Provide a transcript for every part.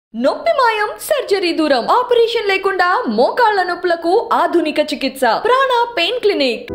నొప్పి మాయం సర్జరీ దూరం ఆపరేషన్ లేకుండా మోకాళ్ల నొప్పులకు ఆధునిక చికిత్స ప్రాణ పెయిన్ క్లినిక్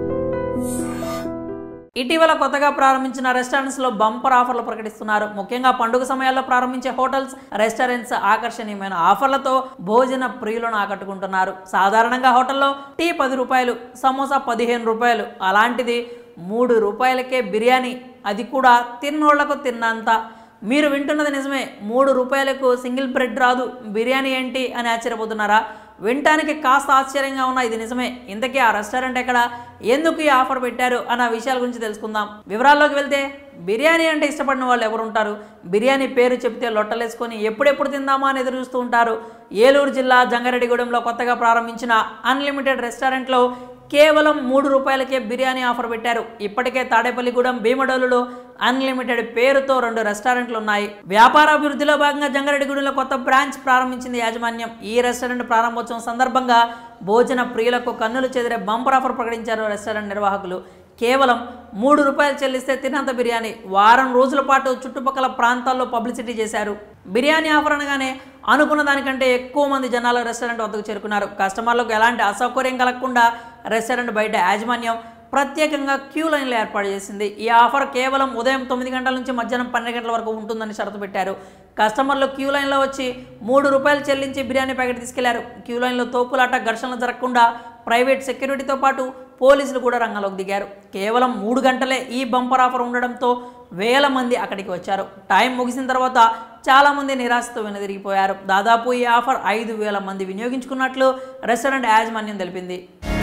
ఇటీవల కొత్తగా ప్రారంభించిన రెస్టారెంట్స్ లో బంపర్ ఆఫర్లు ప్రకటిస్తున్నారు ముఖ్యంగా పండుగ సమయాల్లో ప్రారంభించే హోటల్స్ రెస్టారెంట్స్ ఆకర్షణీయమైన ఆఫర్లతో భోజన ప్రియులను ఆకట్టుకుంటున్నారు సాధారణంగా హోటల్లో టీ పది రూపాయలు సమోసా పదిహేను రూపాయలు అలాంటిది మూడు రూపాయలకే బిర్యానీ అది కూడా తిన్నోళ్లకు తిన్నంత మీరు వింటున్నది నిజమే మూడు రూపాయలకు సింగిల్ బ్రెడ్ రాదు బిర్యానీ ఏంటి అని ఆశ్చర్యపోతున్నారా వినటానికి కాస్త ఆశ్చర్యంగా ఉన్న ఇది నిజమే ఇంతకీ ఆ రెస్టారెంట్ ఎక్కడ ఎందుకు ఈ ఆఫర్ పెట్టారు అన్న విషయాల గురించి తెలుసుకుందాం వివరాల్లోకి వెళ్తే బిర్యానీ అంటే ఇష్టపడిన వాళ్ళు ఎవరు ఉంటారు బిర్యానీ పేరు చెప్తే లొట్టలేసుకొని ఎప్పుడెప్పుడు తిందామా అని ఎదురు చూస్తూ ఉంటారు ఏలూరు జిల్లా జంగారెడ్డిగూడెంలో కొత్తగా ప్రారంభించిన అన్లిమిటెడ్ రెస్టారెంట్లో కేవలం మూడు రూపాయలకే బిర్యానీ ఆఫర్ పెట్టారు ఇప్పటికే తాడేపల్లిగూడెం భీమడోలులో అన్లిమిటెడ్ పేరుతో రెండు రెస్టారెంట్లు ఉన్నాయి వ్యాపార అభివృద్ధిలో భాగంగా జంగారెడ్డిగూడెంలో కొత్త బ్రాంచ్ ప్రారంభించింది యాజమాన్యం ఈ రెస్టారెంట్ ప్రారంభోత్సవం సందర్భంగా భోజన ప్రియులకు కన్నులు చెదిరే బంపర్ ఆఫర్ ప్రకటించారు రెస్టారెంట్ నిర్వాహకులు కేవలం మూడు రూపాయలు చెల్లిస్తే తినంత బిర్యానీ వారం రోజుల పాటు చుట్టుపక్కల ప్రాంతాల్లో పబ్లిసిటీ చేశారు బిర్యానీ ఆఫర్ అనగానే అనుకున్న దానికంటే ఎక్కువ మంది జనాలు రెస్టారెంట్ వద్దకు చేరుకున్నారు కస్టమర్లకు ఎలాంటి అసౌకర్యం కలగకుండా రెస్టారెంట్ బయట యాజమాన్యం ప్రత్యేకంగా క్యూ లైన్లు ఏర్పాటు చేసింది ఈ ఆఫర్ కేవలం ఉదయం తొమ్మిది గంటల నుంచి మధ్యాహ్నం పన్నెండు గంటల వరకు ఉంటుందని షరతు పెట్టారు కస్టమర్లు క్యూ లైన్లో వచ్చి మూడు రూపాయలు చెల్లించి బిర్యానీ ప్యాకెట్ తీసుకెళ్లారు క్యూ లైన్లో తోపులాట ఘర్షణలు జరగకుండా ప్రైవేట్ సెక్యూరిటీతో పాటు పోలీసులు కూడా రంగంలోకి దిగారు కేవలం మూడు గంటలే ఈ బంపర్ ఆఫర్ ఉండడంతో వేల మంది అక్కడికి వచ్చారు టైం ముగిసిన తర్వాత చాలామంది నిరాశతో వెనుదిరిగిపోయారు దాదాపు ఈ ఆఫర్ ఐదు వేల మంది వినియోగించుకున్నట్లు రెస్టారెంట్ యాజమాన్యం తెలిపింది